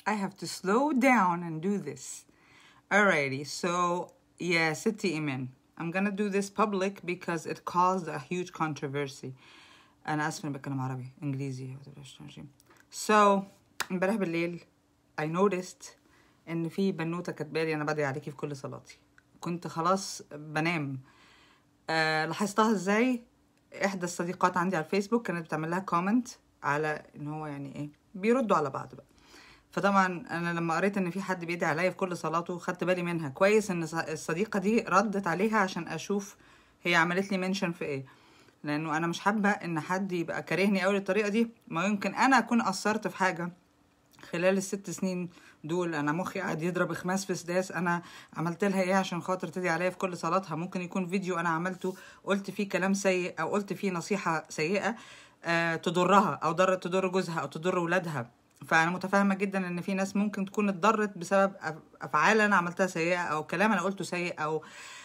I have to slow down and do this. Alrighty, so yeah, ستي إيمان. I'm gonna do this public because it caused a huge controversy. أنا آسفة إني بتكلم عربي إنجليزي So امبارح بالليل I noticed إن في بنوتة كاتبالي أنا بدعي عليكي في كل صلاتي. كنت خلاص بنام. آه لاحظتها إزاي؟ إحدى الصديقات عندي على الفيسبوك كانت بتعمل لها كومنت على إن هو يعني إيه بيردوا على بعض بقى. فطبعا انا لما قريت ان في حد بيدعي عليا في كل صلاته خدت بالي منها كويس ان الصديقه دي ردت عليها عشان اشوف هي عملت لي منشن في ايه لانه انا مش حابه ان حد يبقى كارهني قوي بالطريقه دي ما يمكن انا اكون قصرت في حاجه خلال الست سنين دول انا مخي قاعد يضرب خماس في سداس انا عملت لها ايه عشان خاطر تدعي عليا في كل صلاتها ممكن يكون فيديو انا عملته قلت فيه كلام سيء او قلت فيه نصيحه سيئه آه تضرها او ضر تضر جوزها او تضر ولادها فانا متفاهمه جدا ان في ناس ممكن تكون اتضرت بسبب افعال انا عملتها سيئه او كلام انا قلته سيء او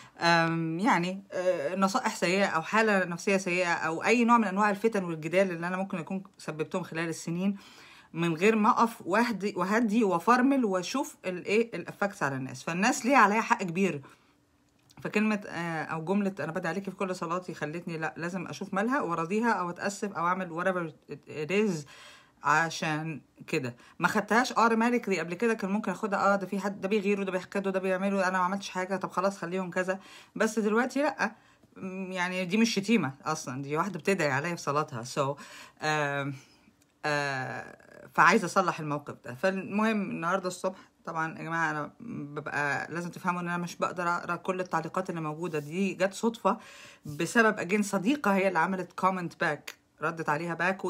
يعني نصائح سيئه او حاله نفسيه سيئه او اي نوع من انواع الفتن والجدال اللي انا ممكن اكون سببتهم خلال السنين من غير ما اقف واهدي وهدي وافرمل واشوف الايه الافكتس على الناس فالناس ليه عليا حق كبير فكلمة أو جملة أنا بدعي عليكي في كل صلاتي خلتني لا لازم أشوف مالها وأراضيها أو أتأسف أو أعمل whatever it is عشان كده ما خدتهاش automatically قبل كده كان ممكن اخدها اه ده في حد ده بيغير وده بيحكد وده بيعمله انا ما عملتش حاجه طب خلاص خليهم كذا بس دلوقتي لا يعني دي مش شتيمه اصلا دي واحده بتدعي عليا في صلاتها سو so, آه آه فعايزه اصلح الموقف ده فالمهم النهارده الصبح طبعا يا جماعه انا ببقى لازم تفهموا ان انا مش بقدر اقرا كل التعليقات اللي موجوده دي جت صدفه بسبب اجين صديقه هي اللي عملت كومنت باك ردت عليها باك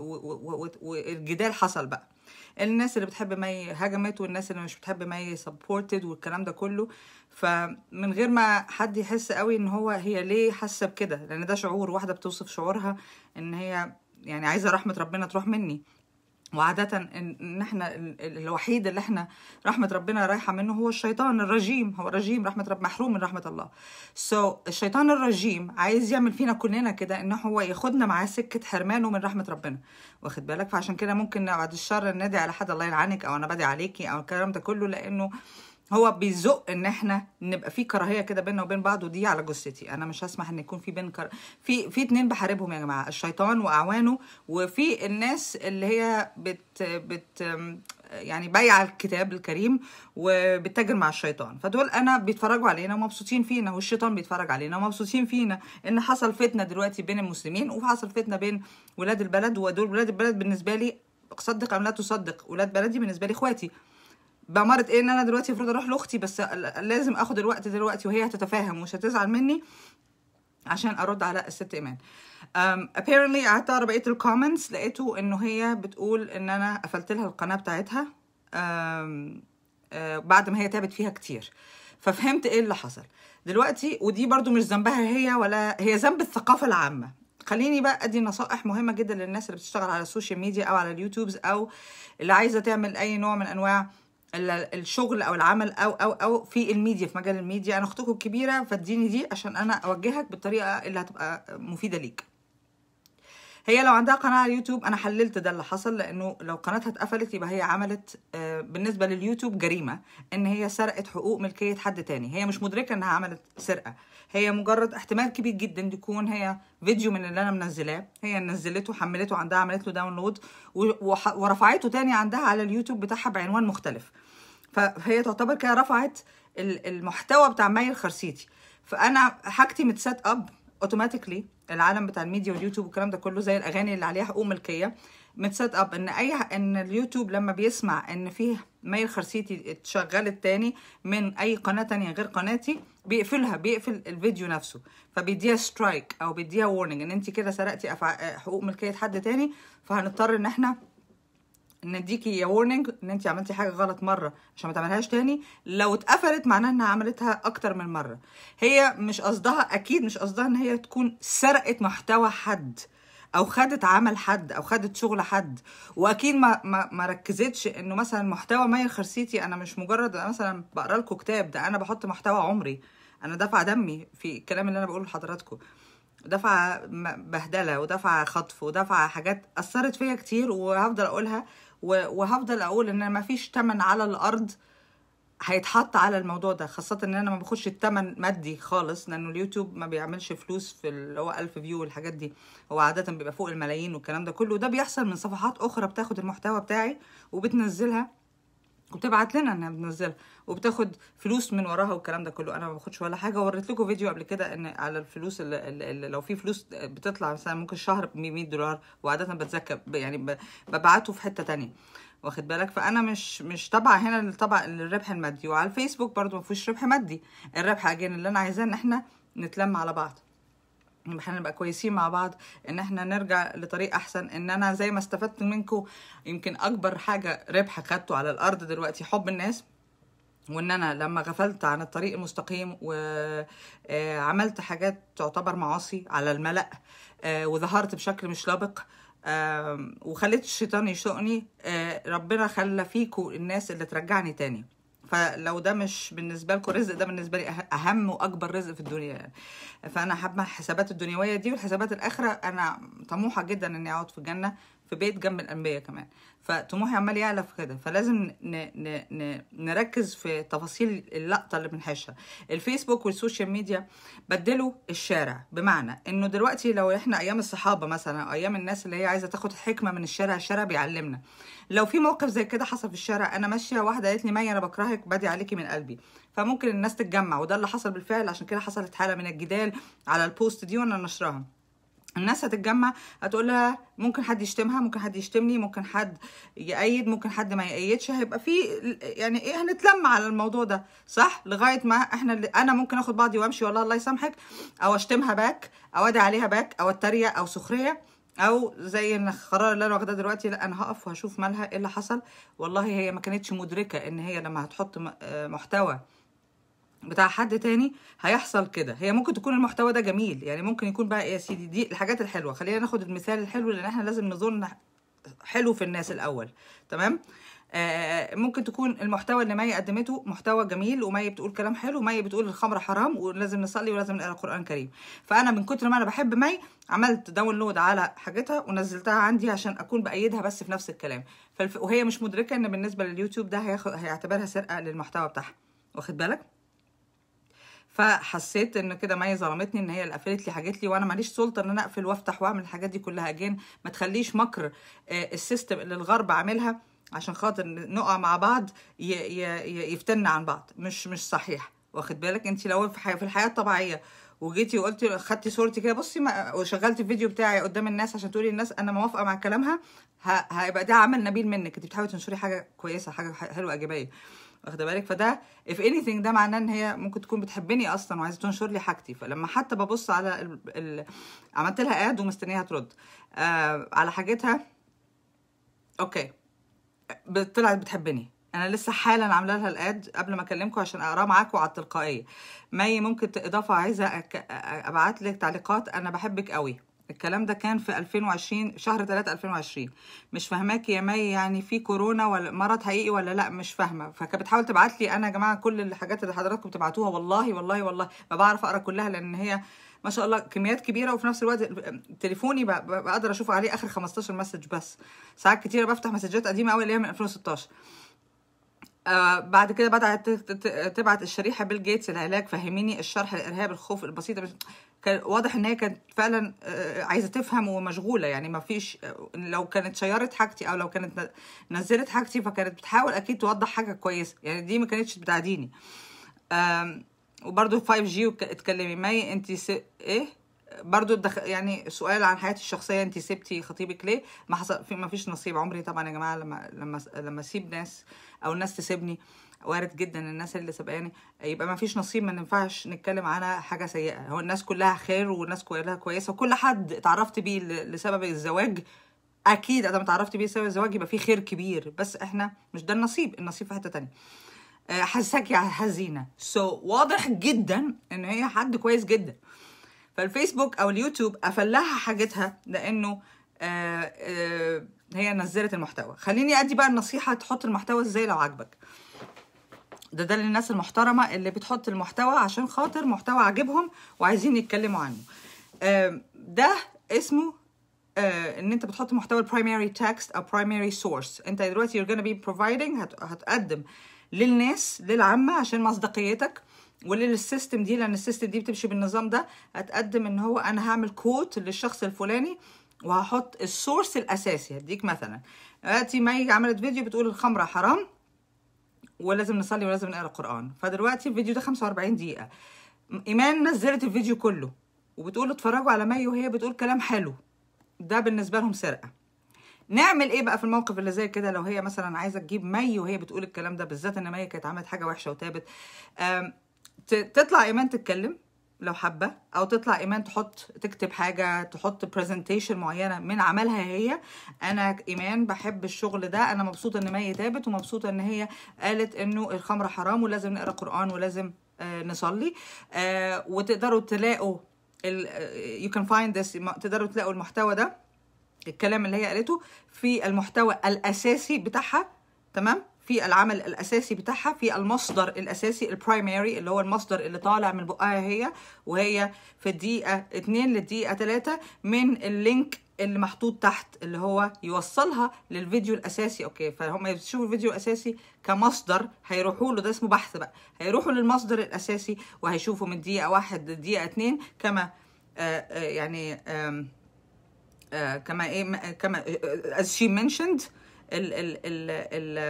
والجدال حصل بقى الناس اللي بتحب مي هجمت والناس اللي مش بتحب مي سبورتد والكلام ده كله فمن غير ما حد يحس قوي ان هو هي ليه حاسه بكده لان ده شعور واحده بتوصف شعورها ان هي يعني عايزه رحمه ربنا تروح مني وعادة ان احنا الوحيد اللي احنا رحمة ربنا رايحة منه هو الشيطان الرجيم هو الرجيم رحمة رب محروم من رحمة الله سو so, الشيطان الرجيم عايز يعمل فينا كلنا كده ان هو ياخدنا معاه سكة حرمانه من رحمة ربنا واخد بالك فعشان كده ممكن بعد الشر نادي على حد الله يلعنك او انا بدي عليكي او الكلام ده كله لانه هو بيزق ان احنا نبقى في كراهيه كده بيننا وبين بعض ودي على جثتي انا مش هسمح ان يكون في بين كر... في في اتنين بحاربهم يا جماعه الشيطان واعوانه وفي الناس اللي هي بت بت يعني بايعه الكتاب الكريم وبتتاجر مع الشيطان فدول انا بيتفرجوا علينا ومبسوطين فينا والشيطان بيتفرج علينا ومبسوطين فينا ان حصل فتنه دلوقتي بين المسلمين وحصل فتنه بين ولاد البلد ودول ولاد البلد بالنسبه لي صدق ام لا تصدق ولاد بلدي بالنسبه لي اخواتي بأمارة ايه ان انا دلوقتي المفروض اروح لاختي بس لازم اخد الوقت دلوقتي وهي هتتفاهم ومش هتزعل مني عشان ارد على الست ايمان um, apparently قعدت اقرا بقيه الكومنتس لقيته انه هي بتقول ان انا قفلت لها القناه بتاعتها um, uh, بعد ما هي تعبت فيها كتير ففهمت ايه اللي حصل دلوقتي ودي برضو مش ذنبها هي ولا هي ذنب الثقافه العامه خليني بقى ادي نصائح مهمه جدا للناس اللي بتشتغل على السوشيال ميديا او على اليوتيوبز او اللي عايزه تعمل اي نوع من انواع الشغل او العمل او او او في الميديا في مجال الميديا انا اختكم الكبيره فاديني دي عشان انا اوجهك بالطريقه اللي هتبقى مفيده ليك هي لو عندها قناه على اليوتيوب انا حللت ده اللي حصل لانه لو قناتها اتقفلت يبقى هي عملت بالنسبه لليوتيوب جريمه ان هي سرقت حقوق ملكيه حد تاني هي مش مدركه انها عملت سرقه هي مجرد احتمال كبير جدا يكون هي فيديو من اللي انا منزلاه هي نزلته حملته عندها عملت له داونلود ورفعته تاني عندها على اليوتيوب بتاعها بعنوان مختلف فهي تعتبر كده رفعت المحتوى بتاع مي الخرسيتي فانا حاجتي متسات اب اوتوماتيكلي العالم بتاع الميديا واليوتيوب والكلام ده كله زي الاغاني اللي عليها حقوق ملكيه متسات اب ان اي ان اليوتيوب لما بيسمع ان فيه مي الخرسيتي اتشغلت تاني من اي قناه تانية غير قناتي بيقفلها بيقفل الفيديو نفسه فبيديها سترايك او بيديها وورنينج ان انت كده سرقتي حقوق ملكيه حد تاني فهنضطر ان احنا نديكي يا وورنينج ان انت عملتي حاجه غلط مره عشان ما تعملهاش تاني لو اتقفلت معناها انها عملتها اكتر من مره هي مش قصدها اكيد مش قصدها ان هي تكون سرقت محتوى حد او خدت عمل حد او خدت شغل حد واكيد ما ما, ما ركزتش انه مثلا محتوى مي الخرسيتي انا مش مجرد مثلا بقرا لكم كتاب ده انا بحط محتوى عمري انا دافعه دمي في الكلام اللي انا بقوله لحضراتكم دفع بهدله ودفع خطف ودفع حاجات اثرت فيا كتير وهفضل اقولها و- وهفضل اقول ان ما فيش تمن على الارض هيتحط على الموضوع ده خاصة ان انا ما باخدش التمن مادي خالص لانه اليوتيوب ما بيعملش فلوس في اللي هو ألف فيو والحاجات دي هو عادة بيبقى فوق الملايين والكلام ده كله ده بيحصل من صفحات اخرى بتاخد المحتوى بتاعي وبتنزلها وبتبعت لنا انها بتنزلها وبتاخد فلوس من وراها والكلام ده كله انا ما باخدش ولا حاجه وريت لكم فيديو قبل كده ان على الفلوس اللي, اللي لو في فلوس بتطلع مثلا ممكن الشهر ب 100 دولار وعاده بتزكى يعني ب- ببعته في حته تانية واخد بالك فانا مش مش تابعه هنا للطبع الربح المادي وعلى الفيسبوك برضو ما فيهوش ربح مادي الربح اجين اللي انا عايزاه ان احنا نتلم على بعض ان احنا نبقى كويسين مع بعض ان احنا نرجع لطريق احسن ان انا زي ما استفدت منكم يمكن اكبر حاجه ربح خدته على الارض دلوقتي حب الناس وان انا لما غفلت عن الطريق المستقيم وعملت حاجات تعتبر معاصي على الملأ آه، وظهرت بشكل مش لابق آم، وخليت الشيطان يشوقني آه، ربنا خلى فيكو الناس اللي ترجعني تاني فلو ده مش بالنسبه لكم رزق ده بالنسبه لي أه- اهم واكبر رزق في الدنيا يعني فانا حابه الحسابات الدنيويه دي والحسابات الاخره انا طموحه جدا اني اقعد في الجنه في بيت جنب الانبياء كمان فطموحي عمال يعلى في كده فلازم ن ن ن نركز في تفاصيل اللقطه اللي بنحشها الفيسبوك والسوشيال ميديا بدلوا الشارع بمعنى انه دلوقتي لو احنا ايام الصحابه مثلا أو ايام الناس اللي هي عايزه تاخد حكمه من الشارع الشارع بيعلمنا لو في موقف زي كده حصل في الشارع انا ماشيه واحده قالت لي مي انا بكرهك بدي عليكي من قلبي فممكن الناس تتجمع وده اللي حصل بالفعل عشان كده حصلت حاله من الجدال على البوست دي وانا نشرها الناس هتتجمع هتقول لها ممكن حد يشتمها ممكن حد يشتمني ممكن حد يأيد ممكن حد ما يأيدش هيبقى في يعني ايه هنتلم على الموضوع ده صح لغايه ما احنا اللي انا ممكن اخد بعضي وامشي والله الله يسامحك او اشتمها باك او ادعي عليها باك او اتريق او سخريه او زي ان القرار اللي انا واخداه دلوقتي لا انا هقف وهشوف مالها ايه اللي حصل والله هي ما كانتش مدركه ان هي لما هتحط م- آه محتوى بتاع حد تاني هيحصل كده هي ممكن تكون المحتوى ده جميل يعني ممكن يكون بقى ايه يا سيدي دي الحاجات الحلوه خلينا ناخد المثال الحلو لان احنا لازم نظن حلو في الناس الاول تمام آه ممكن تكون المحتوى اللي مي قدمته محتوى جميل ومي بتقول كلام حلو ومي بتقول الخمر حرام ولازم نصلي ولازم نقرا القران الكريم فانا من كتر ما انا بحب مي عملت داونلود على حاجتها ونزلتها عندي عشان اكون بايدها بس في نفس الكلام فالف... وهي مش مدركه ان بالنسبه لليوتيوب ده هياخد هيعتبرها سرقه للمحتوى بتاعها واخد بالك فحسيت ان كده مي ظلمتني ان هي اللي قفلت لي حاجات لي وانا ماليش سلطه ان انا اقفل وافتح واعمل الحاجات دي كلها اجين ما تخليش مكر آه، السيستم اللي الغرب عاملها عشان خاطر نقع مع بعض ي- ي- ي- يفتنا عن بعض مش مش صحيح واخد بالك انت لو في حي- في الحياه الطبيعيه وجيتي وقلتي خدتي صورتي كده بصي ما وشغلتي الفيديو بتاعي قدام الناس عشان تقولي للناس انا موافقه مع كلامها ه- هيبقى ده عمل نبيل منك انت بتحاولي تنشري حاجه كويسه حاجه ح- حلوه ايجابيه واخده بالك فده if anything ده معناه ان هي ممكن تكون بتحبني اصلا وعايزه تنشر لي حاجتي فلما حتى ببص على ال... ال... عملت لها اد ومستنيها ترد آه على حاجتها اوكي ب- طلعت بتحبني انا لسه حالا عامله لها الاد قبل ما اكلمكم عشان اقراه معاكم على التلقائيه مي ممكن ت- اضافه عايزه أك... ابعت لك تعليقات انا بحبك قوي الكلام ده كان في 2020 شهر 3 2020 مش فاهماكي يا مي يعني في كورونا ولا مرض حقيقي ولا لا مش فاهمه فكانت بتحاول تبعت لي انا يا جماعه كل الحاجات اللي حضراتكم بتبعتوها والله والله والله ما بعرف اقرا كلها لان هي ما شاء الله كميات كبيره وفي نفس الوقت تليفوني ب- ب- بقدر اشوف عليه اخر 15 مسج بس ساعات كتيره بفتح مسجات قديمه قوي اللي هي من 2016 آه بعد كده بدأت ت- ت- تبعت الشريحة بيل جيتس العلاج فهميني الشرح الإرهاب الخوف البسيطة بس كان واضح إن هي كانت فعلا آه، عايزة تفهم ومشغولة يعني ما فيش آه، لو كانت شيرت حاجتي أو لو كانت ن- نزلت حاجتي فكانت بتحاول أكيد توضح حاجة كويسة يعني دي ما كانتش بتعديني آم، وبرضو 5G وك- اتكلمي مي انت س... ايه برضو الدخ... يعني سؤال عن حياتي الشخصيه انت سبتي خطيبك ليه ما حصل في ما فيش نصيب عمري طبعا يا جماعه لما لما لما اسيب ناس او الناس تسيبني وارد جدا الناس اللي سبقاني يبقى ما فيش نصيب ما ينفعش نتكلم على حاجه سيئه هو الناس كلها خير والناس كلها كويسه وكل حد اتعرفت بيه ل- لسبب الزواج اكيد ادام اتعرفت بيه لسبب الزواج يبقى في خير كبير بس احنا مش ده النصيب النصيب في حته تانية آه، حاساكي حزينه سو so, واضح جدا ان هي حد كويس جدا فالفيسبوك او اليوتيوب قفل لها حاجتها لانه آه آه هي نزلت المحتوى خليني ادي بقى النصيحه تحط المحتوى ازاي لو عجبك ده ده للناس المحترمه اللي بتحط المحتوى عشان خاطر محتوى عاجبهم وعايزين يتكلموا عنه آه ده اسمه آه ان انت بتحط محتوى البرايمري تكست او برايمري سورس انت دلوقتي you're gonna be providing هت... هتقدم للناس للعامه عشان مصداقيتك وللسيستم دي لان السيستم دي بتمشي بالنظام ده هتقدم ان هو انا هعمل كوت للشخص الفلاني وهحط السورس الاساسي هديك مثلا دلوقتي مي عملت فيديو بتقول الخمره حرام ولازم نصلي ولازم نقرا قران فدلوقتي الفيديو ده 45 دقيقه ايمان نزلت الفيديو كله وبتقول اتفرجوا على مي وهي بتقول كلام حلو ده بالنسبه لهم سرقه نعمل ايه بقى في الموقف اللي زي كده لو هي مثلا عايزه تجيب مي وهي بتقول الكلام ده بالذات ان مي كانت عملت حاجه وحشه وتابت آم، ت- تطلع ايمان تتكلم لو حابه او تطلع ايمان تحط تكتب حاجه تحط برزنتيشن معينه من عملها هي انا ايمان بحب الشغل ده انا مبسوطه ان مي تابت ومبسوطه ان هي قالت انه الخمر حرام ولازم نقرا قران ولازم آه نصلي آه وتقدروا تلاقوا يو كان فايند ذس تقدروا تلاقوا المحتوى ده الكلام اللي هي قالته في المحتوى الاساسي بتاعها تمام في العمل الاساسي بتاعها في المصدر الاساسي البرايمري اللي هو المصدر اللي طالع من بقها هي وهي في الدقيقه 2 للدقيقه 3 من اللينك اللي محطوط تحت اللي هو يوصلها للفيديو الاساسي اوكي فهم يشوفوا الفيديو الاساسي كمصدر هيروحوا له ده اسمه بحث بقى هيروحوا للمصدر الاساسي وهيشوفوا من دقيقه واحد لدقيقه 2 كما آه آه يعني آم آه كما ايه م- كما آه، as she mentioned ال ال ال ال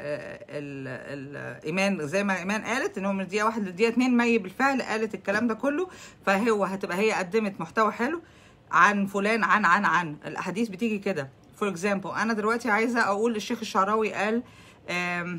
ال ال ايمان زي ما ايمان قالت ان هو من الدقيقه واحد للدقيقه اتنين مي بالفعل قالت الكلام ده كله فهو هتبقى هي قدمت محتوى حلو عن فلان عن عن عن الاحاديث بتيجي كده فور اكزامبل انا دلوقتي عايزه اقول الشيخ الشعراوي قال آم،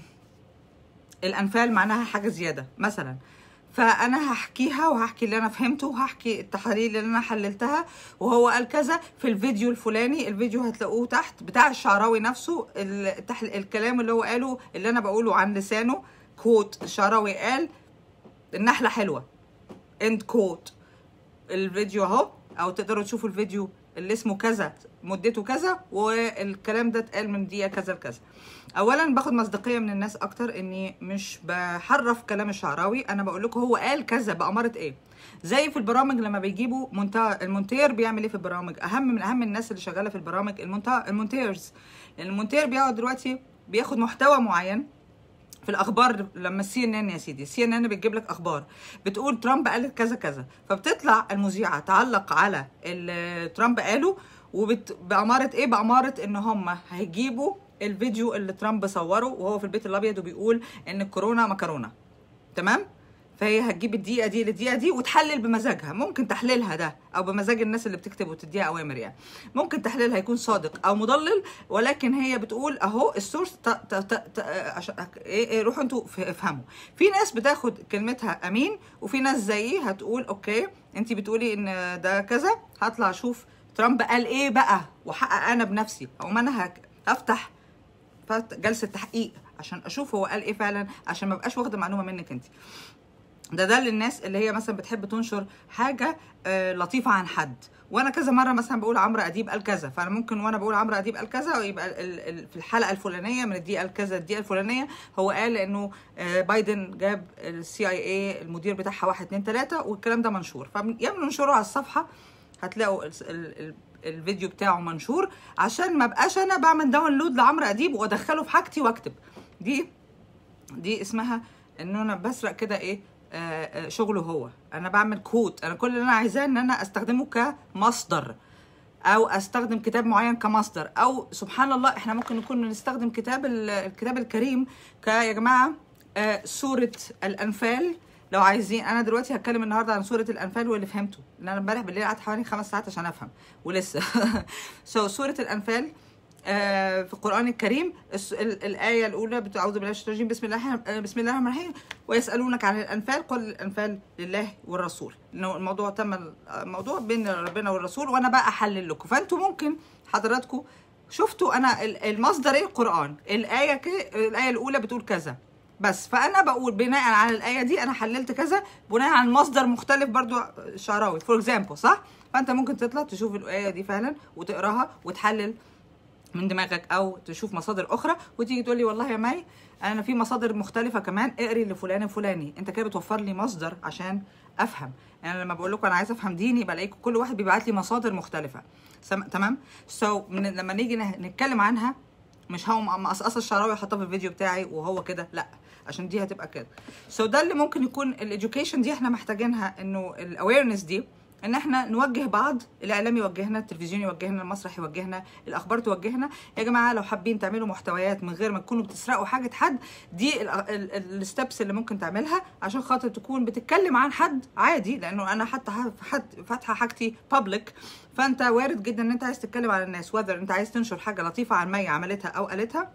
الانفال معناها حاجه زياده مثلا فانا هحكيها وهحكي اللي انا فهمته وهحكي التحاليل اللي انا حللتها وهو قال كذا في الفيديو الفلاني الفيديو هتلاقوه تحت بتاع الشعراوي نفسه التحل... الكلام اللي هو قاله اللي انا بقوله عن لسانه كوت الشعراوي قال النحله حلوه اند كوت الفيديو اهو او تقدروا تشوفوا الفيديو اللي اسمه كذا مدته كذا والكلام ده اتقال من دقيقه كذا لكذا اولا باخد مصداقيه من الناس اكتر اني مش بحرف كلام الشعراوي انا بقول لكم هو قال كذا باماره ايه زي في البرامج لما بيجيبوا منتهى المونتير بيعمل ايه في البرامج اهم من اهم الناس اللي شغاله في البرامج المونتا المونتيرز لان المونتير بيقعد دلوقتي بياخد محتوى معين في الاخبار لما السي ان ان يا سيدي السي ان ان بتجيب لك اخبار بتقول ترامب قال كذا كذا فبتطلع المذيعه تعلق على اللي ترامب قاله وبت... بأمارة ايه بأمارة ان هم هيجيبوا الفيديو اللي ترامب صوره وهو في البيت الابيض وبيقول ان الكورونا مكرونه تمام فهي هتجيب الدقيقه دي للدقيقه دي وتحلل بمزاجها ممكن تحليلها ده او بمزاج الناس اللي بتكتب وتديها اوامر يعني ممكن تحليلها يكون صادق او مضلل ولكن هي بتقول اهو السورس ت... ت... ت... ت... عشان ايه إيه روحوا انتوا ف- افهموا في ناس بتاخد كلمتها امين وفي ناس زيي هتقول اوكي انت بتقولي ان ده كذا هطلع اشوف ترامب قال ايه بقى واحقق انا بنفسي او ما انا هك- هفتح فت- جلسه تحقيق عشان اشوف هو قال ايه فعلا عشان ما بقاش واخده معلومه منك انت ده ده للناس اللي هي مثلا بتحب تنشر حاجه آه، لطيفه عن حد وانا كذا مره مثلا بقول عمرو اديب قال كذا فانا ممكن وانا بقول عمرو اديب قال كذا ويبقى ال- ال- في الحلقه الفلانيه من الدقيقه الكذا الدقيقه الفلانيه هو قال انه آه، بايدن جاب السي اي اي المدير بتاعها واحد اتنين تلاته والكلام ده منشور فيا ننشره على الصفحه هتلاقوا ال ال ال الفيديو بتاعه منشور عشان ما بقاش انا بعمل داونلود لعمرو اديب وادخله في حاجتي واكتب دي دي اسمها ان انا بسرق كده ايه آه، آه، شغله هو انا بعمل كود انا كل اللي انا عايزاه ان انا استخدمه كمصدر او استخدم كتاب معين كمصدر او سبحان الله احنا ممكن نكون بنستخدم كتاب ال- الكتاب الكريم ك يا جماعه آه، سوره الانفال لو عايزين انا دلوقتي هتكلم النهارده عن سوره الانفال واللي فهمته لان انا امبارح بالليل قعدت حوالي خمس ساعات عشان افهم ولسه سو سوره الانفال آه، في القرآن الكريم الس- ال- الآية الأولى بتقول أعوذ بالله من الشيطان الرجيم بسم الله آه، بسم الله الرحمن الرحيم ويسألونك عن الأنفال قل الأنفال لله والرسول إنه الموضوع تم الموضوع بين ربنا والرسول وأنا بقى أحلل لكم فأنتوا ممكن حضراتكم شفتوا أنا ال- المصدر إيه القرآن الآية كده الآية الأولى بتقول كذا بس فانا بقول بناء على الايه دي انا حللت كذا بناء على مصدر مختلف برضو شعراوي فور اكزامبل صح فانت ممكن تطلع تشوف الايه دي فعلا وتقراها وتحلل من دماغك او تشوف مصادر اخرى وتيجي تقول لي والله يا مي انا في مصادر مختلفه كمان اقري لفلان الفلاني انت كده بتوفر لي مصدر عشان افهم يعني لما بقول لكم انا عايزه افهم ديني بلاقيكم كل واحد بيبعت لي مصادر مختلفه سم... تمام سو so, من... لما نيجي نه- نتكلم عنها مش هو مقصقص الشعراوي احطها في الفيديو بتاعي وهو كده لا عشان دي هتبقى كده سو so ده اللي ممكن يكون الاديوكيشن دي احنا محتاجينها انه الاويرنس دي ان احنا نوجه بعض الاعلام يوجهنا التلفزيون يوجهنا المسرح يوجهنا الاخبار توجهنا يا جماعه لو حابين تعملوا محتويات من غير ما تكونوا بتسرقوا حاجه حد دي الستبس اللي ممكن تعملها عشان خاطر تكون بتتكلم عن حد عادي لانه انا حتى ح- حد فاتحه حاجتي بابليك فانت وارد جدا ان انت عايز تتكلم عن الناس وذر انت عايز تنشر حاجه لطيفه عن مي عملتها او قالتها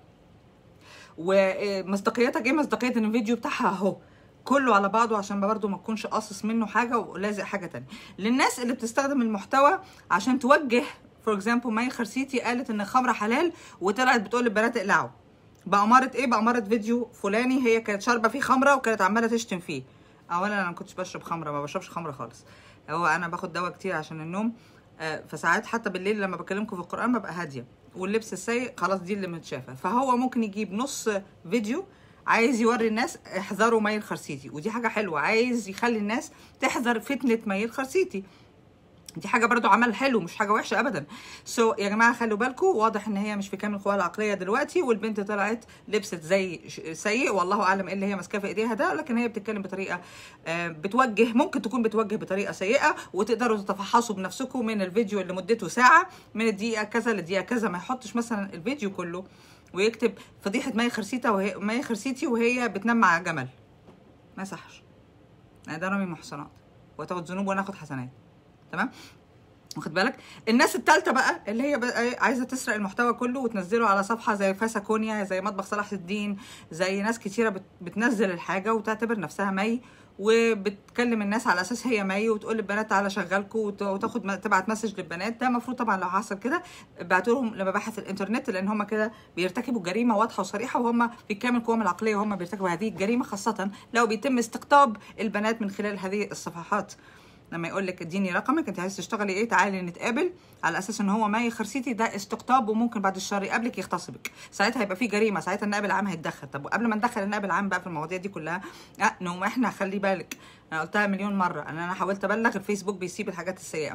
ومصداقيتك ايه مصداقيه ان الفيديو بتاعها اهو كله على بعضه عشان برضه ما تكونش قاصص منه حاجه ولازق حاجه تانية للناس اللي بتستخدم المحتوى عشان توجه فور اكزامبل مي خرسيتي قالت ان الخمره حلال وطلعت بتقول للبنات اقلعوا بأمارة ايه بأمارة فيديو فلاني هي كانت شاربه فيه خمره وكانت عماله تشتم فيه اولا انا ما كنتش بشرب خمره ما بشربش خمره خالص هو انا باخد دواء كتير عشان النوم آه، فساعات حتى بالليل لما بكلمكم في القران ببقى هاديه واللبس السيء خلاص دي اللي متشافه فهو ممكن يجيب نص فيديو عايز يوري الناس احذروا مي الخرسيتي ودي حاجه حلوه عايز يخلي الناس تحذر فتنه مي الخرسيتي دي حاجه برضو عمل حلو مش حاجه وحشه ابدا سو so, يا جماعه خلوا بالكم واضح ان هي مش في كامل قواها العقليه دلوقتي والبنت طلعت لبست زي ش- سيء والله اعلم ايه اللي هي ماسكاه في ايديها ده لكن هي بتتكلم بطريقه آه، بتوجه ممكن تكون بتوجه بطريقه سيئه وتقدروا تتفحصوا بنفسكم من الفيديو اللي مدته ساعه من الدقيقه كذا للدقيقه كذا ما يحطش مثلا الفيديو كله ويكتب فضيحه مي خرسيتا وهي مي خرسيتي وهي بتنام مع جمل ما يصحش يعني ده رمي محصنات وتاخد ذنوب وانا اخد حسنات تمام واخد بالك الناس التالتة بقى اللي هي بقى عايزه تسرق المحتوى كله وتنزله على صفحه زي فاسا كونيا زي مطبخ صلاح الدين زي ناس كتيره بت- بتنزل الحاجه وتعتبر نفسها مي وبتكلم الناس على اساس هي مي وتقول للبنات تعالى شغلكم وت- وتاخد م- تبعت مسج للبنات ده المفروض طبعا لو حصل كده ابعتوا لهم لمباحث الانترنت لان هم كده بيرتكبوا جريمه واضحه وصريحه وهم في كامل قواهم العقليه وهم بيرتكبوا هذه الجريمه خاصه لو بيتم استقطاب البنات من خلال هذه الصفحات لما يقول لك اديني رقمك انت عايز تشتغلي ايه تعالي نتقابل على اساس ان هو مي خرسيتي ده استقطاب وممكن بعد الشهر يقابلك يغتصبك ساعتها هيبقى في جريمه ساعتها النائب العام هيتدخل طب قبل ما ندخل النائب العام بقى في المواضيع دي كلها لا نقوم احنا خلي بالك انا قلتها مليون مره ان انا حاولت ابلغ الفيسبوك بيسيب الحاجات السيئه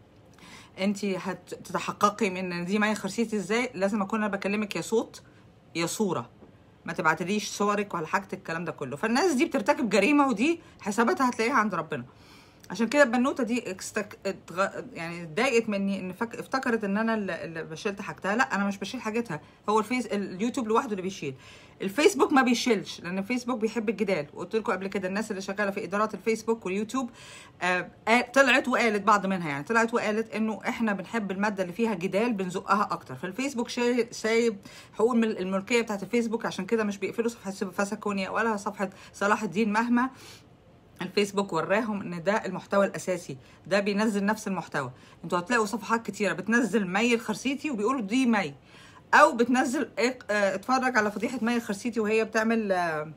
انت هتتحققي من ان دي مي خرسيتي ازاي لازم اكون انا بكلمك يا صوت يا صوره ما تبعتليش صورك ولا حاجتك الكلام ده كله فالناس دي بترتكب جريمه ودي حساباتها هتلاقيها عند ربنا عشان كده البنوته دي اكستك... اتغ... يعني اتضايقت مني ان فك... افتكرت ان انا اللي اللي بشيلت حاجتها لا انا مش بشيل حاجتها هو الفيس اليوتيوب لوحده اللي بيشيل الفيسبوك ما بيشيلش لان الفيسبوك بيحب الجدال وقلت لكم قبل كده الناس اللي شغاله في ادارات الفيسبوك واليوتيوب آه آه، طلعت وقالت بعض منها يعني طلعت وقالت انه احنا بنحب الماده اللي فيها جدال بنزقها اكتر فالفيسبوك شايب سايب حقوق المل- الملكيه بتاعت الفيسبوك عشان كده مش بيقفلوا صفحه فاسكونيا ولا صفحه صلاح الدين مهما الفيسبوك وراهم ان ده المحتوى الاساسي ده بينزل نفس المحتوى انتوا هتلاقوا صفحات كتيره بتنزل مي الخرسيتي وبيقولوا دي مي او بتنزل إيه اه اتفرج على فضيحه مي الخرسيتي وهي بتعمل اه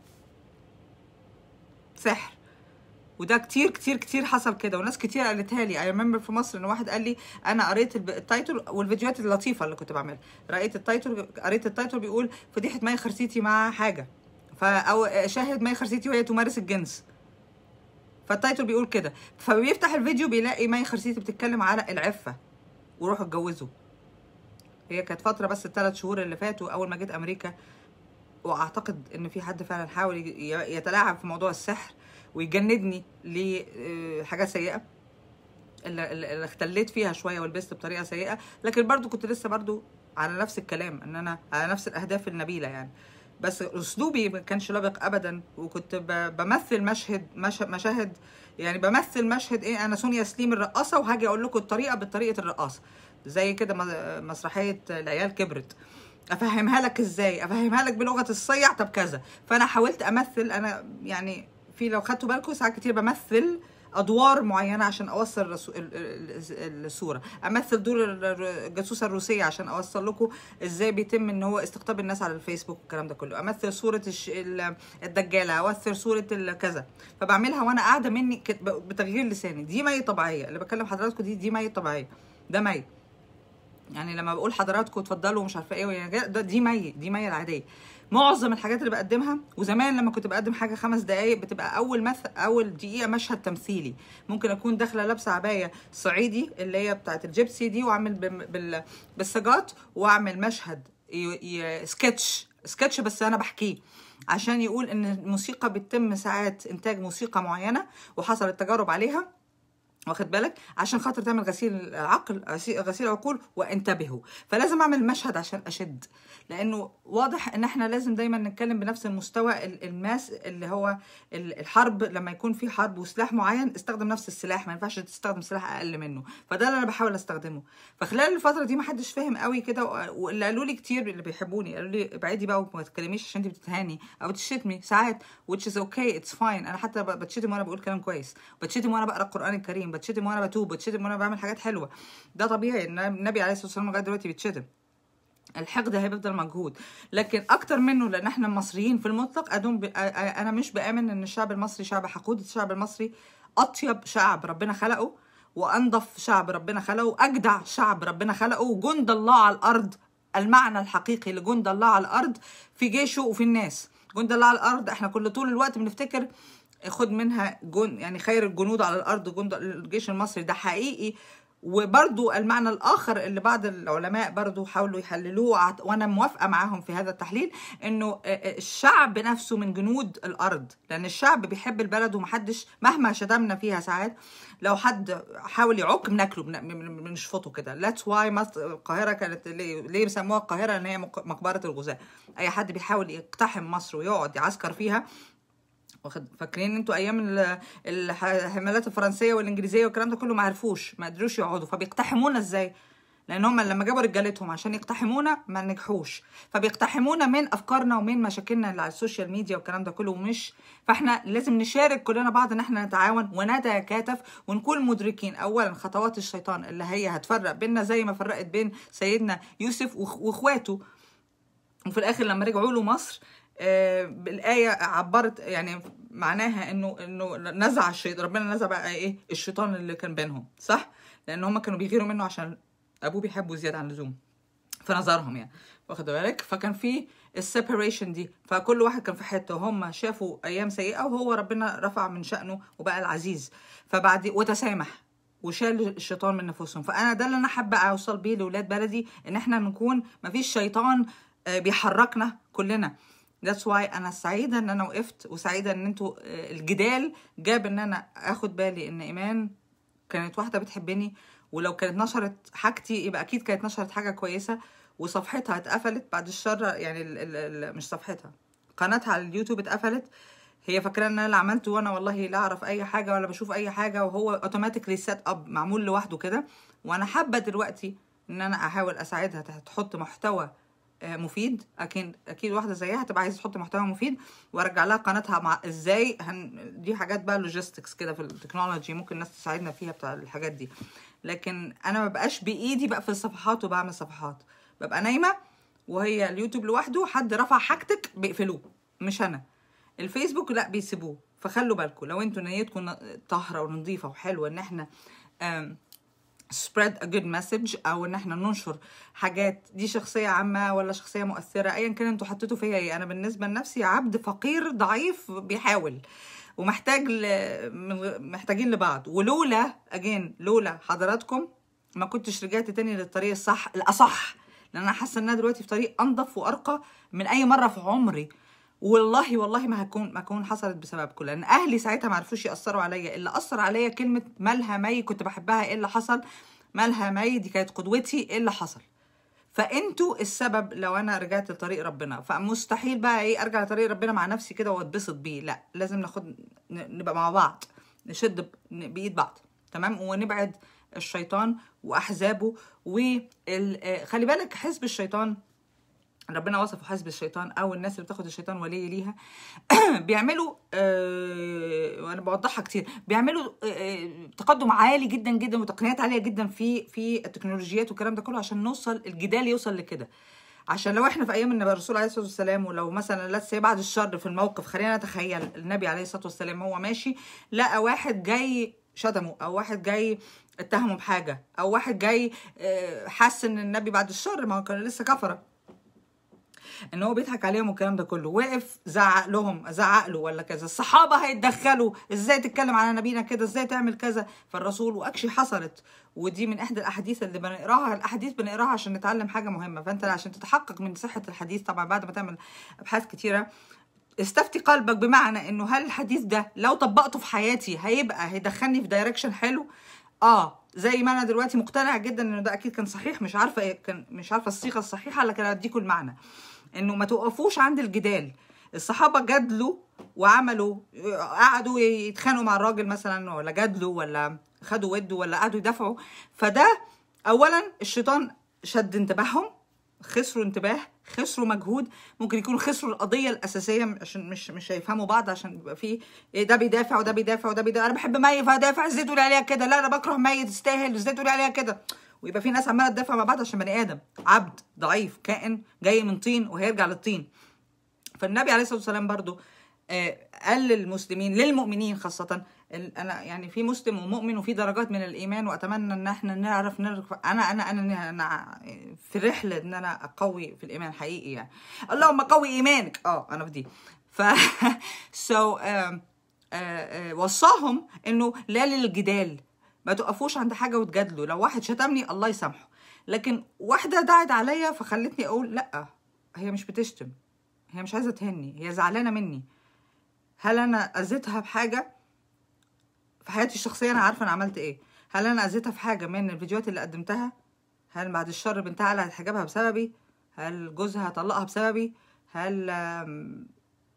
سحر وده كتير كتير كتير حصل كده وناس كتير قالتها لي اي ريمبر في مصر ان واحد قال لي انا قريت الب- التايتل والفيديوهات اللطيفه اللي كنت بعملها قريت التايتل قريت التايتل بيقول فضيحه مي خرسيتي مع حاجه فا او شاهد مي خرسيتي وهي تمارس الجنس فالتايتل بيقول كده فبيفتح الفيديو بيلاقي مي خرسيتي بتتكلم على العفه وروحوا اتجوزوا هي كانت فتره بس الثلاث شهور اللي فاتوا اول ما جيت امريكا واعتقد ان في حد فعلا حاول ي- يتلاعب في موضوع السحر ويجندني لحاجات سيئه اللي, اللي اختليت فيها شويه ولبست بطريقه سيئه لكن برضو كنت لسه برضو على نفس الكلام ان انا على نفس الاهداف النبيله يعني بس اسلوبي ما كانش لبق ابدا وكنت ب- بمثل مشهد مش مشاهد يعني بمثل مشهد ايه انا سونيا سليم الرقاصه وهاجي اقول لكم الطريقه بطريقه الرقاصه زي كده م- مسرحيه العيال كبرت افهمها لك ازاي افهمها لك بلغه الصيع طب كذا فانا حاولت امثل انا يعني في لو خدتوا بالكم ساعات كتير بمثل ادوار معينه عشان اوصل الرسو... ال- ال- الصوره امثل دور الر- الجاسوسه الروسيه عشان اوصل لكم ازاي بيتم ان هو استقطاب الناس على الفيسبوك والكلام ده كله امثل صوره الش... ال- الدجاله اوثر صوره ال- كذا فبعملها وانا قاعده مني كت- ب- بتغيير لساني دي مي طبيعيه اللي بكلم حضراتكم دي دي مي طبيعيه ده مي يعني لما بقول حضراتكم اتفضلوا ومش عارفه ايه ويا جا- ده دي مي دي مي العاديه معظم الحاجات اللي بقدمها وزمان لما كنت بقدم حاجه خمس دقائق بتبقى اول مثل اول دقيقه مشهد تمثيلي ممكن اكون داخله لابسه عبايه صعيدي اللي هي بتاعت الجيبسي دي واعمل بم- بال- بالسجات واعمل مشهد ي- ي- سكتش سكتش بس انا بحكيه عشان يقول ان الموسيقى بتتم ساعات انتاج موسيقى معينه وحصلت تجارب عليها واخد بالك عشان خاطر تعمل غسيل عقل غسيل غسيل عقول وانتبهوا فلازم اعمل مشهد عشان اشد لانه واضح ان احنا لازم دايما نتكلم بنفس المستوى ال- الماس اللي هو ال- الحرب لما يكون في حرب وسلاح معين استخدم نفس السلاح ما ينفعش تستخدم سلاح اقل منه فده اللي انا بحاول استخدمه فخلال الفتره دي ما حدش فاهم قوي كده و- واللي قالوا لي كتير اللي بيحبوني قالوا لي ابعدي بقى وما تتكلميش عشان انت بتتهاني او بتشتمي ساعات which is okay it's fine انا حتى ب- بتشتم وانا بقول كلام كويس بتشتم وانا بقرا القران الكريم بتشتم وانا بتوب بتشتم وانا بعمل حاجات حلوه ده طبيعي إن النبي عليه الصلاه والسلام لغايه دلوقتي بيتشتم الحقد هيفضل مجهود لكن اكتر منه لان احنا مصريين في المطلق ادوم ب... أ- أ- انا مش بامن ان الشعب المصري شعب حقود الشعب المصري اطيب شعب ربنا خلقه وانظف شعب ربنا خلقه اجدع شعب ربنا خلقه وجند الله على الارض المعنى الحقيقي لجند الله على الارض في جيشه وفي الناس جند الله على الارض احنا كل طول الوقت بنفتكر خد منها جن يعني خير الجنود على الارض جند الجيش المصري ده حقيقي وبرضو المعنى الآخر اللي بعض العلماء برضو حاولوا يحللوه وعت- وأنا موافقة معاهم في هذا التحليل إنه آه، آه، الشعب نفسه من جنود الأرض لأن الشعب بيحب البلد ومحدش مهما شتمنا فيها ساعات لو حد حاول يعك بناكله بن- بن- بنشفطه كده that's why مصر القاهرة كانت ليه, ليه بيسموها القاهرة لأن هي مق- مقبرة الغزاة أي حد بيحاول يقتحم مصر ويقعد يعسكر فيها واخد فاكرين انتوا ايام ال- الح- الحملات الفرنسيه والانجليزيه والكلام ده كله ما عرفوش ما قدروش يقعدوا فبيقتحمونا ازاي لان هم لما جابوا رجالتهم عشان يقتحمونا ما نجحوش فبيقتحمونا من افكارنا ومن مشاكلنا اللي على السوشيال ميديا والكلام ده كله ومش فاحنا لازم نشارك كلنا بعض ان احنا نتعاون ونتكاتف ونكون مدركين اولا خطوات الشيطان اللي هي هتفرق بيننا زي ما فرقت بين سيدنا يوسف وإخ- واخواته وفي الاخر لما رجعوا له مصر آه، بالايه عبرت يعني معناها انه انه نزع الشيطان ربنا نزع بقى ايه الشيطان اللي كان بينهم صح لان هم كانوا بيغيروا منه عشان ابوه بيحبه زياده عن اللزوم فنظرهم يعني واخد بالك فكان في السيبريشن دي فكل واحد كان في حته وهم شافوا ايام سيئه وهو ربنا رفع من شانه وبقى العزيز فبعد وتسامح وشال الشيطان من نفوسهم فانا ده اللي انا حابه اوصل بيه لاولاد بلدي ان احنا نكون مفيش شيطان آه، بيحركنا كلنا That's why انا سعيده ان انا وقفت وسعيده ان انتوا آه، الجدال جاب ان انا اخد بالي ان ايمان كانت واحده بتحبني ولو كانت نشرت حاجتي يبقى اكيد كانت نشرت حاجه كويسه وصفحتها اتقفلت بعد الشر يعني ال ال ال مش صفحتها قناتها على اليوتيوب اتقفلت هي فاكره ان انا اللي عملته وانا والله لا اعرف اي حاجه ولا بشوف اي حاجه وهو اوتوماتيكلي سيت اب معمول لوحده كده وانا حابه دلوقتي ان انا احاول اساعدها تحط محتوى آه، مفيد اكيد اكيد واحده زيها هتبقى عايزه تحط محتوى مفيد وارجع لها قناتها مع ازاي هن... دي حاجات بقى لوجيستكس كده في التكنولوجي ممكن الناس تساعدنا فيها بتاع الحاجات دي لكن انا ما بقاش بايدي بقى في الصفحات وبعمل صفحات ببقى نايمه وهي اليوتيوب لوحده حد رفع حاجتك بيقفلوه مش انا الفيسبوك لا بيسيبوه فخلوا بالكم لو انتوا نيتكم طاهره ونظيفه وحلوه ان احنا آم، spread a good message او ان احنا ننشر حاجات دي شخصيه عامه ولا شخصيه مؤثره ايا كان انتوا حطيتوا فيا ايه انا بالنسبه لنفسي عبد فقير ضعيف بيحاول ومحتاج ل... من غ- محتاجين لبعض ولولا اجين لولا حضراتكم ما كنتش رجعت تاني للطريق الصح الاصح لان انا حاسه ان انا دلوقتي في طريق انضف وارقى من اي مره في عمري والله والله ما هكون ما هكون حصلت بسببكم لان اهلي ساعتها ما عرفوش ياثروا عليا اللي اثر عليا كلمه مالها مي كنت بحبها ايه اللي حصل مالها مي دي كانت قدوتي ايه اللي حصل فانتوا السبب لو انا رجعت لطريق ربنا فمستحيل بقى ايه ارجع لطريق ربنا مع نفسي كده واتبسط بيه لا لازم ناخد ن- نبقى مع بعض نشد ب- ن- بايد بعض تمام ونبعد الشيطان واحزابه وخلي بالك حزب الشيطان ربنا وصفه حزب الشيطان او الناس اللي بتاخد الشيطان ولي ليها بيعملوا آه وانا بوضحها كتير بيعملوا آه تقدم عالي جدا جدا وتقنيات عاليه جدا في في التكنولوجيات والكلام ده كله عشان نوصل الجدال يوصل لكده عشان لو احنا في ايام النبي الرسول عليه الصلاه والسلام ولو مثلا لا سي بعد الشر في الموقف خلينا نتخيل النبي عليه الصلاه والسلام هو ماشي لقى واحد جاي شتمه او واحد جاي اتهمه بحاجه او واحد جاي آه، حس ان النبي بعد الشر ما هو كان لسه كفره ان هو بيضحك عليهم والكلام ده كله وقف زعق لهم زعق له ولا كذا الصحابه هيتدخلوا ازاي تتكلم على نبينا كده ازاي تعمل كذا فالرسول واكشي حصلت ودي من احدى الاحاديث اللي بنقراها الاحاديث بنقراها عشان نتعلم حاجه مهمه فانت عشان تتحقق من صحه الحديث طبعا بعد ما تعمل ابحاث كتيره استفتي قلبك بمعنى انه هل الحديث ده لو طبقته في حياتي هيبقى هيدخلني في دايركشن حلو اه زي ما انا دلوقتي مقتنع جدا انه ده اكيد كان صحيح مش عارفه إيه كان مش عارفه الصيغه الصحيحه لكن اديكم المعنى انه ما توقفوش عند الجدال الصحابه جادلوا وعملوا قعدوا يتخانقوا مع الراجل مثلا ولا جادلوا ولا خدوا ودوا ولا قعدوا يدافعوا فده اولا الشيطان شد انتباههم خسروا انتباه خسروا مجهود ممكن يكونوا خسروا القضيه الاساسيه عشان مش مش هيفهموا بعض عشان يبقى في إيه ده بيدافع وده بيدافع وده بيدافع انا بحب مي فهدافع ازاي تقولي عليها كده لا انا بكره مي تستاهل ازاي تقولي عليها كده ويبقى في ناس عماله تدافع مع بعض عشان بني ادم عبد ضعيف كائن جاي من طين وهيرجع للطين فالنبي عليه الصلاه والسلام برضو آه، قال للمسلمين للمؤمنين خاصة ال- انا يعني في مسلم ومؤمن وفي درجات من الايمان واتمنى ان احنا نعرف نرفع انا انا انا انا في رحلة ان انا اقوي في الايمان حقيقي يعني اللهم قوي ايمانك اه انا في دي ف سو وصاهم انه لا للجدال ما تقفوش عند حاجة وتجادلوا لو واحد شتمني الله يسامحه لكن واحدة دعت عليا فخلتني اقول لا هي مش بتشتم هي مش عايزة تهني هي زعلانة مني هل انا اذيتها بحاجه في حياتي الشخصيه انا عارفه انا عملت ايه هل انا اذيتها في حاجه من الفيديوهات اللي قدمتها هل بعد الشر بنتها قلعت حجابها بسببي هل جوزها طلقها بسببي هل آم،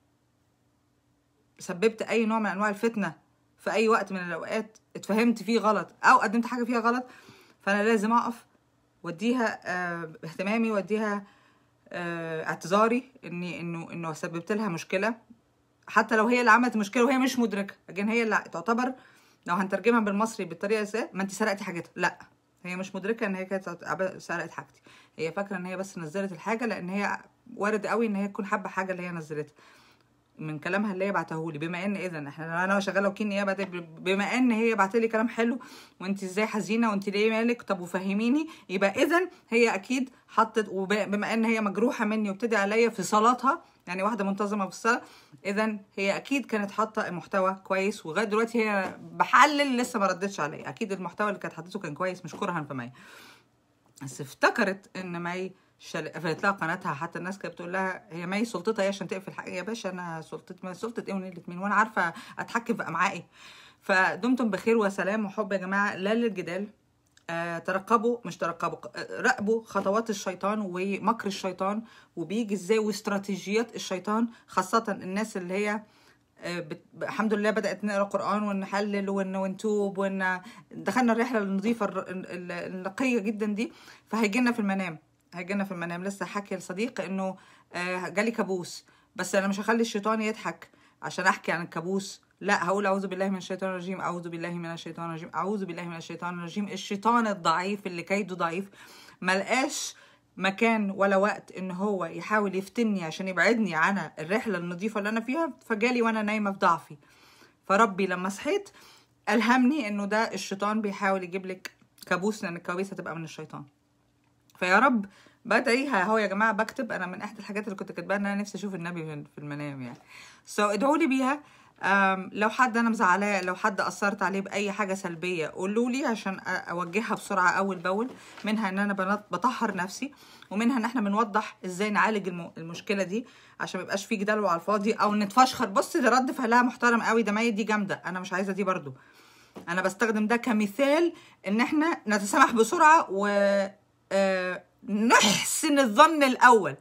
سببت اي نوع من انواع الفتنه في اي وقت من الاوقات اتفهمت فيه غلط او قدمت حاجه فيها غلط فانا لازم اقف واديها آه، اهتمامي واديها آه، اعتذاري اني انه انه سببت لها مشكله حتى لو هي اللي عملت مشكله وهي مش مدركه لكن هي اللي تعتبر لو هنترجمها بالمصري بالطريقه ازاي ما انت سرقتي حاجتها لا هي مش مدركه ان هي كانت عب- سرقت حاجتي هي فاكره ان هي بس نزلت الحاجه لان هي وارد قوي ان هي تكون حابه حاجه اللي هي نزلتها من كلامها اللي هي بعته لي بما ان اذا احنا انا شغاله وكيل نيابه ده بما ان هي بعت لي كلام حلو وانت ازاي حزينه وانت ليه مالك طب وفهميني يبقى اذا هي اكيد حطت وبما ان هي مجروحه مني وابتدي عليا في صلاتها يعني واحده منتظمه في الصلاه اذا هي اكيد كانت حاطه محتوى كويس ولغايه دلوقتي هي بحلل لسه ما ردتش عليا اكيد المحتوى اللي كانت حطيته كان كويس مش كرها في مي بس افتكرت ان مي شل... قفلت لها قناتها حتى الناس كانت بتقول لها هي مي سلطتها ايه عشان تقفل حاجه يا باشا انا سلطه ما سلطه ايه ونيله مين وانا عارفه اتحكم في امعائي فدمتم بخير وسلام وحب يا جماعه لا للجدال آه ترقبوا مش ترقبوا آه، راقبوا خطوات الشيطان ومكر الشيطان وبيجي ازاي واستراتيجيات الشيطان خاصه الناس اللي هي آه، بت... الحمد لله بدات نقرا قران ونحلل ون... ونتوب ون... دخلنا الرحله النظيفه الر- ال- النقيه جدا دي فهيجي لنا في المنام هيجي لنا في المنام لسه حكي لصديق انه آه، جالي كابوس بس انا مش هخلي الشيطان يضحك عشان احكي عن الكابوس لا هقول اعوذ بالله من الشيطان الرجيم اعوذ بالله من الشيطان الرجيم اعوذ بالله من الشيطان الرجيم الشيطان الضعيف اللي كيده ضعيف ملقاش مكان ولا وقت ان هو يحاول يفتني عشان يبعدني عن الرحله النظيفه اللي انا فيها فجالي وانا نايمه في ضعفي فربي لما صحيت الهمني انه ده الشيطان بيحاول يجيب لك كابوس لان الكوابيس هتبقى من الشيطان فيا رب بدعيها اهو يا جماعه بكتب انا من احد الحاجات اللي كنت كاتباها ان انا نفسي اشوف النبي في في المنام يعني سو so, ادعوا لي بيها أم، لو حد انا مزعلاه لو حد اثرت عليه باي حاجه سلبيه قولوا لي عشان أ- اوجهها بسرعه اول باول منها ان انا بنط- بطهر نفسي ومنها ان احنا بنوضح ازاي نعالج الم- المشكله دي عشان ما يبقاش في جدال على الفاضي او نتفشخر بص ده رد فعلها محترم قوي ده ميت دي جامده انا مش عايزه دي برضو انا بستخدم ده كمثال ان احنا نتسامح بسرعه و آه، نحسن الظن الاول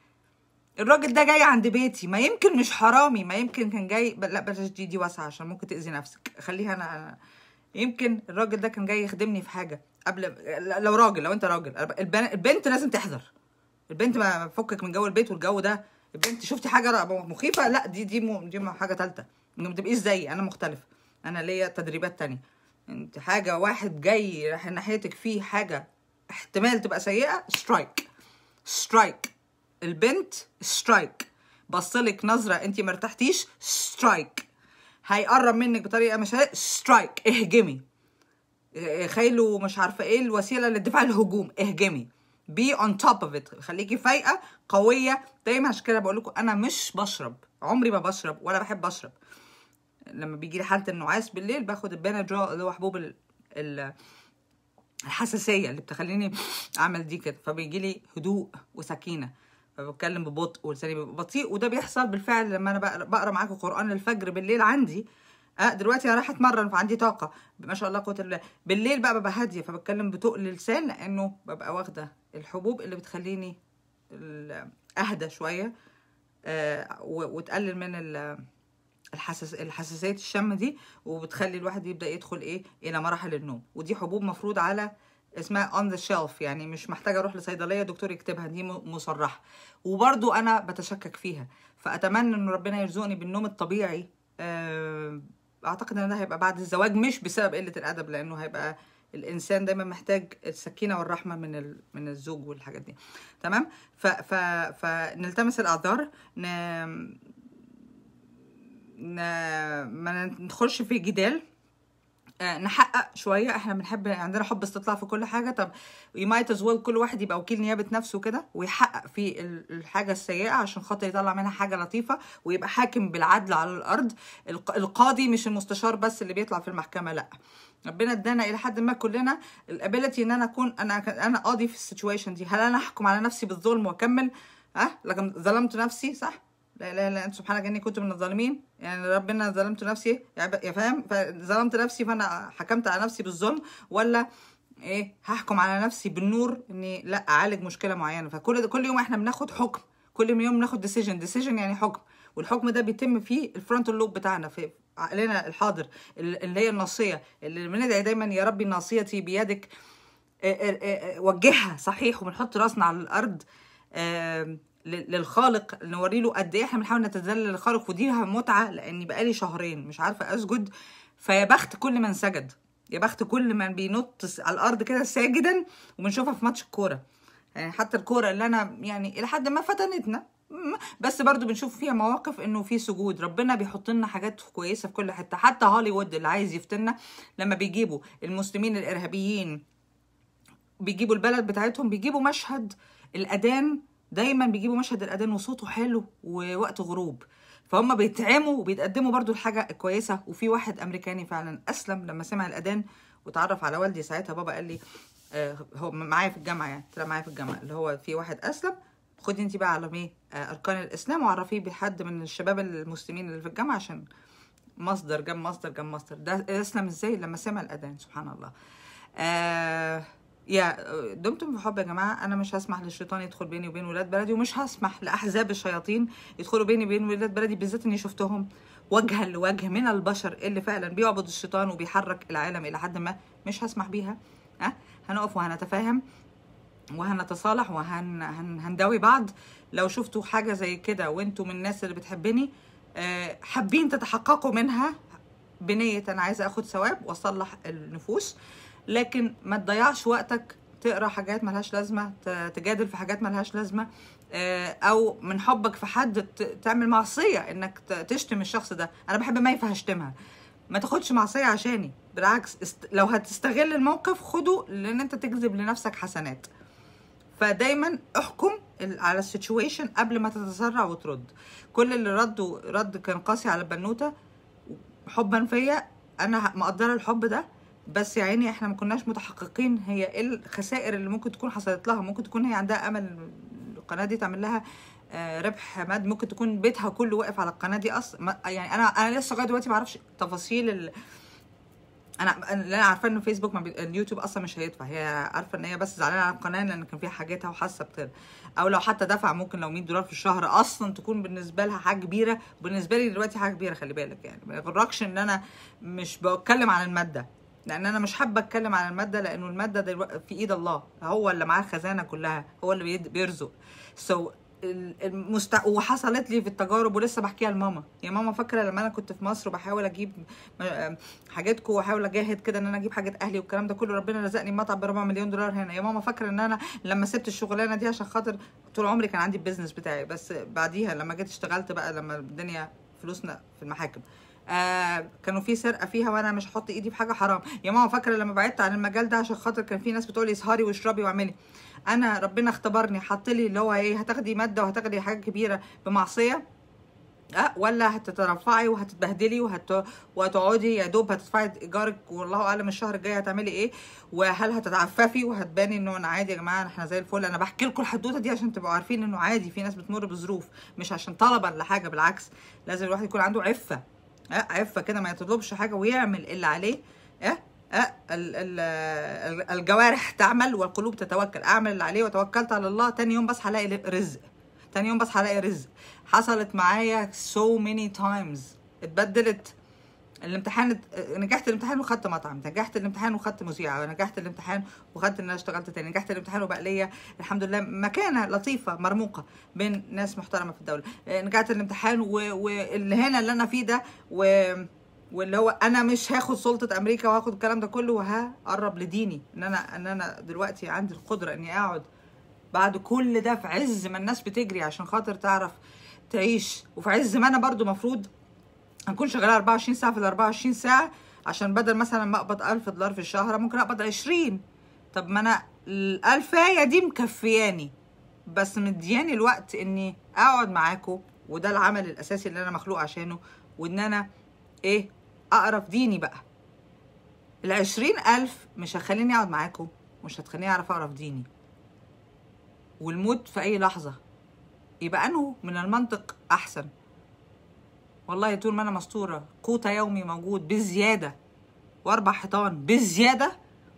الراجل ده جاي عند بيتي ما يمكن مش حرامي ما يمكن كان جاي ب- لا بلاش دي دي واسعه عشان ممكن تاذي نفسك خليها انا يمكن الراجل ده كان جاي يخدمني في حاجه قبل لو راجل لو انت راجل البن- البنت لازم تحذر البنت ما فكك من جو البيت والجو ده البنت شفتي حاجه مخيفه لا دي دي مو دي مو حاجه ثالثه انه ما تبقيش زيي انا مختلف انا ليا تدريبات تانية انت حاجه واحد جاي رايح ناحيتك فيه حاجه احتمال تبقى سيئه سترايك سترايك البنت سترايك بصلك نظره انت مرتحتيش سترايك هيقرب منك بطريقه مش سترايك اهجمي إيه، خيله مش عارفه ايه الوسيله للدفاع الهجوم اهجمي بي اون توب اوف ات خليكي فايقه قويه دايما عشان كده بقول لكم انا مش بشرب عمري ما بشرب ولا بحب اشرب لما بيجي لي حاله النعاس بالليل باخد البنادول اللي هو حبوب ال- ال- الحساسيه اللي بتخليني اعمل دي كده فبيجي لي هدوء وسكينه فبتكلم ببطء ولساني بيبقى بطيء وده بيحصل بالفعل لما انا بقرا, بقرا معاكم قران الفجر بالليل عندي أه دلوقتي انا رايحه اتمرن فعندي طاقه ما شاء الله قوه الله بالليل بقى ببقى هاديه فبتكلم بتقل اللسان لانه ببقى واخده الحبوب اللي بتخليني ال- اهدى شويه آه، و- وتقلل من ال- الحساس الحساسيه الشم دي وبتخلي الواحد يبدا يدخل ايه الى مراحل النوم ودي حبوب مفروض على اسمها اون ذا شيلف يعني مش محتاجه اروح لصيدليه دكتور يكتبها دي م- مصرحه وبرضو انا بتشكك فيها فاتمنى ان ربنا يرزقني بالنوم الطبيعي آه، اعتقد ان ده هيبقى بعد الزواج مش بسبب قله الادب لانه هيبقى الانسان دايما محتاج السكينه والرحمه من ال... من الزوج والحاجات دي تمام ف... ف... فنلتمس الاعذار ن... ن... ما ندخلش في جدال آه، نحقق شويه احنا بنحب عندنا حب استطلاع في كل حاجه طب يمايت از كل واحد يبقى وكيل نيابه نفسه كده ويحقق في ال- الحاجه السيئه عشان خاطر يطلع منها حاجه لطيفه ويبقى حاكم بالعدل على الارض الق- القاضي مش المستشار بس اللي بيطلع في المحكمه لا ربنا ادانا الى حد ما كلنا الابيلتي ان انا اكون انا انا قاضي في السيتويشن دي هل انا احكم على نفسي بالظلم واكمل ها لكن ظلمت نفسي صح لا اله الا انت سبحانك اني كنت من الظالمين يعني ربنا ظلمت نفسي يعني يا فاهم فظلمت نفسي فانا حكمت على نفسي بالظلم ولا ايه هحكم على نفسي بالنور اني لا اعالج مشكله معينه فكل كل يوم احنا بناخد حكم كل يوم بناخد ديسيجن ديسيجن يعني حكم والحكم ده بيتم فيه الفرونتال لوب بتاعنا في عقلنا الحاضر اللي هي الناصيه اللي بندعي دايما يا ربي ناصيتي بيدك آه، آه، آه، وجهها صحيح وبنحط راسنا على الارض آه، ل- للخالق نوري له قد ايه احنا بنحاول نتذلل للخالق ودي متعه لاني بقالي شهرين مش عارفه اسجد فيا بخت كل من سجد يا بخت كل من بينط س- على الارض كده ساجدا وبنشوفها في ماتش الكوره يعني حتى الكوره اللي انا يعني الى حد ما فتنتنا م- بس برضو بنشوف فيها مواقف انه في سجود ربنا بيحط لنا حاجات كويسه في كل حته حتى هوليوود اللي عايز يفتنا لما بيجيبوا المسلمين الارهابيين بيجيبوا البلد بتاعتهم بيجيبوا مشهد الاذان دايما بيجيبوا مشهد الاذان وصوته حلو ووقت غروب فهم بيتعموا وبيتقدموا برضو الحاجة كويسة وفي واحد أمريكاني فعلا أسلم لما سمع الأذان وتعرف على والدي ساعتها بابا قال لي آه هو معايا في الجامعة يعني طلع معايا في الجامعة اللي هو في واحد أسلم خدي انت بقى علميه آه أركان الإسلام وعرفيه بحد من الشباب المسلمين اللي في الجامعة عشان مصدر جنب مصدر جنب مصدر ده اسلم ازاي لما سمع الأذان سبحان الله آه يا دمتم في حب يا جماعه انا مش هسمح للشيطان يدخل بيني وبين ولاد بلدي ومش هسمح لاحزاب الشياطين يدخلوا بيني وبين ولاد بلدي بالذات اني شفتهم وجها لوجه من البشر اللي فعلا بيعبد الشيطان وبيحرك العالم الى حد ما مش هسمح بيها ها أه؟ هنقف وهنتفاهم وهنتصالح وهنداوي بعض لو شفتوا حاجه زي كده وانتوا من الناس اللي بتحبني أه حابين تتحققوا منها بنيه انا عايزه اخد ثواب واصلح النفوس لكن ما تضيعش وقتك تقرا حاجات ملهاش لازمه تجادل في حاجات ملهاش لازمه او من حبك في حد تعمل معصيه انك تشتم الشخص ده انا بحب مي فهشتمها ما تاخدش معصيه عشاني بالعكس لو هتستغل الموقف خده لان انت تجذب لنفسك حسنات فدايما احكم على السيتويشن قبل ما تتسرع وترد كل اللي ردوا رد كان قاسي على البنوته حبا فيا انا مقدره الحب ده بس يا عيني احنا ما كناش متحققين هي ايه الخسائر اللي ممكن تكون حصلت لها ممكن تكون هي عندها امل القناه دي تعمل لها آه ربح ماد ممكن تكون بيتها كله واقف على القناه دي اصلا يعني انا انا لسه لغايه دلوقتي ما اعرفش تفاصيل ال... انا اللي انا عارفه انه فيسبوك ما بي... اليوتيوب اصلا مش هيدفع هي عارفه ان هي بس زعلانه على القناه لان كان فيها حاجاتها وحاسه بتر او لو حتى دفع ممكن لو 100 دولار في الشهر اصلا تكون بالنسبه لها حاجه كبيره بالنسبه لي دلوقتي حاجه كبيره خلي بالك يعني ما يغركش ان انا مش بتكلم عن الماده لان انا مش حابه اتكلم عن الماده لانه الماده دلوقتي في ايد الله هو اللي معاه الخزانه كلها هو اللي بيرزق سو so, المست... وحصلت لي في التجارب ولسه بحكيها لماما يا ماما فاكره لما انا كنت في مصر وبحاول اجيب حاجاتكم واحاول اجاهد كده ان انا اجيب حاجات اهلي والكلام ده كله ربنا رزقني مطعم ب 4 مليون دولار هنا يا ماما فاكره ان انا لما سبت الشغلانه دي عشان خاطر طول عمري كان عندي البيزنس بتاعي بس بعديها لما جيت اشتغلت بقى لما الدنيا فلوسنا في المحاكم آه كانوا في سرقه فيها وانا مش هحط ايدي في حاجه حرام يا ماما فاكره لما بعدت عن المجال ده عشان خاطر كان في ناس بتقولي اسهري واشربي واعملي انا ربنا اختبرني حط لي اللي هو ايه هتاخدي ماده وهتاخدي حاجه كبيره بمعصيه أه ولا هتترفعي وهتتبهدلي وهت... وهتقعدي يا دوب هتدفعي ايجارك والله اعلم الشهر الجاي هتعملي ايه وهل هتتعففي وهتباني انه انا عادي يا جماعه احنا زي الفل انا بحكي لكم الحدوته دي عشان تبقوا عارفين انه عادي في ناس بتمر بظروف مش عشان طلبا لحاجه بالعكس لازم الواحد يكون عنده عفه أه عفه كده ما يطلبش حاجه ويعمل اللي عليه أه أه ال ال الجوارح تعمل والقلوب تتوكل اعمل اللي عليه وتوكلت على الله تاني يوم بصحى الاقي رزق تاني يوم بصحى الاقي رزق حصلت معايا so many times اتبدلت الامتحان نجحت الامتحان وخدت مطعم نجحت الامتحان وخدت مذيعه نجحت الامتحان وخدت ان انا اشتغلت تاني نجحت الامتحان وبقى ليا الحمد لله مكانه لطيفه مرموقه بين ناس محترمه في الدوله نجحت الامتحان واللي هنا اللي انا فيه ده و واللي هو انا مش هاخد سلطه امريكا وهاخد الكلام ده كله وهقرب لديني ان انا ان انا دلوقتي عندي القدره اني اقعد بعد كل ده في عز ما الناس بتجري عشان خاطر تعرف تعيش وفي عز ما انا برضو مفروض هكون شغاله 24 ساعه في ال 24 ساعه عشان بدل مثلا ما اقبض 1000 دولار في الشهر ممكن اقبض 20 طب ما انا الألفاية دي مكفياني بس مدياني الوقت اني اقعد معاكم وده العمل الاساسي اللي انا مخلوق عشانه وان انا ايه اقرا في ديني بقى العشرين ألف مش هتخليني اقعد معاكم مش هتخليني اعرف اقرا في ديني والموت في اي لحظه يبقى انه من المنطق احسن والله طول ما انا مستوره قوت يومي موجود بزياده واربع حيطان بزياده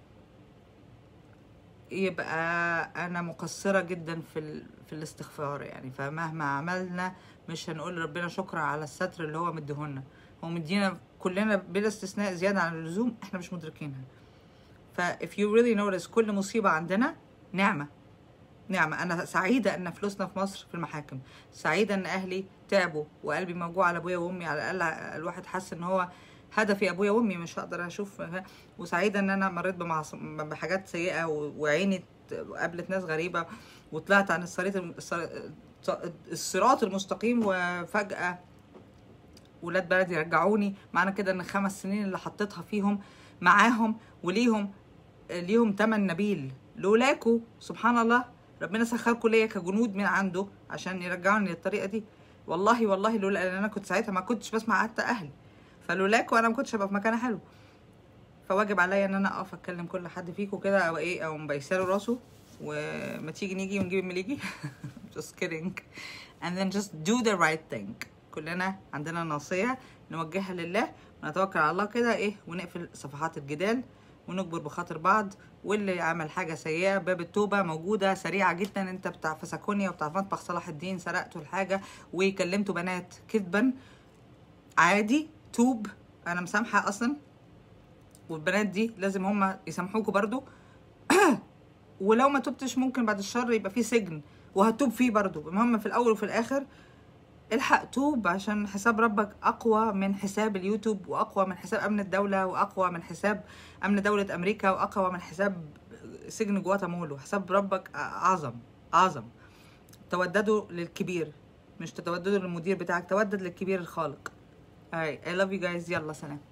يبقى انا مقصره جدا في ال... في الاستغفار يعني فمهما عملنا مش هنقول ربنا شكرا على الستر اللي هو مديهولنا هو مدينا كلنا بلا استثناء زياده عن اللزوم احنا مش مدركينها ف if you really notice كل مصيبه عندنا نعمه نعمة أنا سعيدة إن فلوسنا في مصر في المحاكم سعيدة إن أهلي تعبوا وقلبي موجوع على أبويا وأمي على الأقل الواحد حس إن هو هدفي أبويا وأمي مش هقدر أشوف وسعيدة إن أنا مريت بمعص... بحاجات سيئة وعيني قابلت ناس غريبة وطلعت عن الصراط الصراط المستقيم وفجأة ولاد بلدي رجعوني معنى كده إن خمس سنين اللي حطيتها فيهم معاهم وليهم ليهم تمن نبيل لولاكوا سبحان الله ربنا سخركم ليا كجنود من عنده عشان يرجعوني للطريقه دي والله والله لولا ان انا كنت ساعتها ما كنتش بسمع حتى اهلي فلولاكوا انا ما كنتش هبقى في مكان حلو فواجب عليا ان انا اقف اتكلم كل حد فيكم كده او ايه او مبيساله راسه وما تيجي نيجي ونجيب المليجي just kidding and then just do the right thing كلنا عندنا ناصيه نوجهها لله ونتوكل على الله كده ايه ونقفل صفحات الجدال ونجبر بخاطر بعض واللي عمل حاجه سيئه باب التوبه موجوده سريعه جدا انت بتاع فسكونيا وبتاع مطبخ صلاح الدين سرقتوا الحاجه وكلمتوا بنات كذبا عادي توب انا مسامحه اصلا والبنات دي لازم هم يسامحوكوا برضو ولو ما تبتش ممكن بعد الشر يبقى في سجن وهتوب فيه برضو المهم في الاول وفي الاخر الحق توب عشان حساب ربك اقوى من حساب اليوتيوب واقوى من حساب امن الدوله واقوى من حساب امن دوله امريكا واقوى من حساب سجن جواتامولو حساب ربك اعظم اعظم توددوا للكبير مش تتوددوا للمدير بتاعك تودد للكبير الخالق alright I love you guys يلا سلام